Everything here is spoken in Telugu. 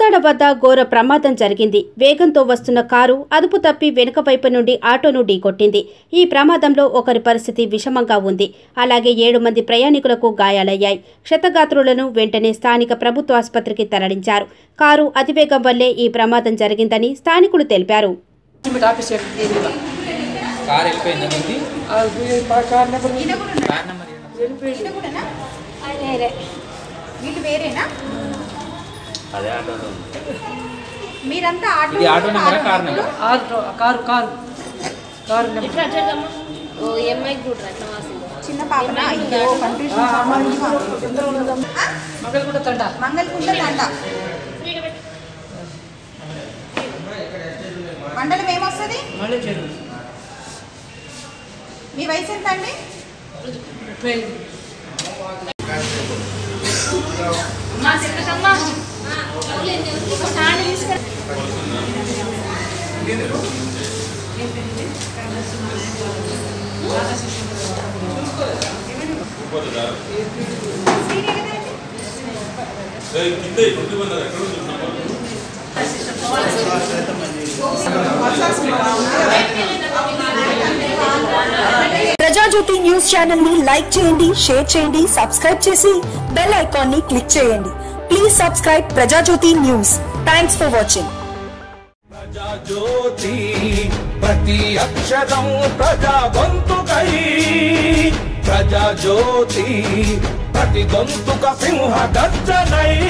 కోదాడ వద్ద ఘోర ప్రమాదం జరిగింది వేగంతో వస్తున్న కారు అదుపు తప్పి వెనుక వైపు నుండి ఆటోను ఢీకొట్టింది ఈ ప్రమాదంలో ఒకరి పరిస్థితి విషమంగా ఉంది అలాగే ఏడు మంది ప్రయాణికులకు గాయాలయ్యాయి క్షతగాత్రులను వెంటనే స్థానిక ప్రభుత్వ ఆసుపత్రికి తరలించారు కారు అతివేగం వల్లే ఈ ప్రమాదం జరిగిందని స్థానికులు తెలిపారు ఆఫీస్ ఎక్కడ కార్ వెళ్ళిపోయిందా ముందు కార్ నెంబర్ కార్ నెంబర్ ఏంటి? వేరే వీళ్ళు వేరేనా అదే ఆటోలో ఉంది మీరంతా ఆటో ఇది ఆటో నెంబరా car number auto car car car number ఇట్లా అట్లా ఓ ఎంఐ కూడా అట్లా వాసింది చిన్న పాపన అయ్యో కన్ఫ్యూజన్ మగలు తండ మంగళకుంట దండ మండలం ఏమొస్తుంది మళ్ళీ చెరువు మీ వయసు ఎంత అండి ముప్పై ఐదు ప్రజాజ్యోతి న్యూస్ ఛానల్ ని లైక్ చేయండి షేర్ చేయండి సబ్స్క్రైబ్ చేసి బెల్ ఐకాన్ ని క్లిక్ చేయండి please subscribe Prajajyothi news thanks for watching Prajajyothi ప్రతి అక్షరం ప్రజా గొంతుకై ప్రజాజ్యోతి ప్రతి గొంతుక సింహ గర్జనై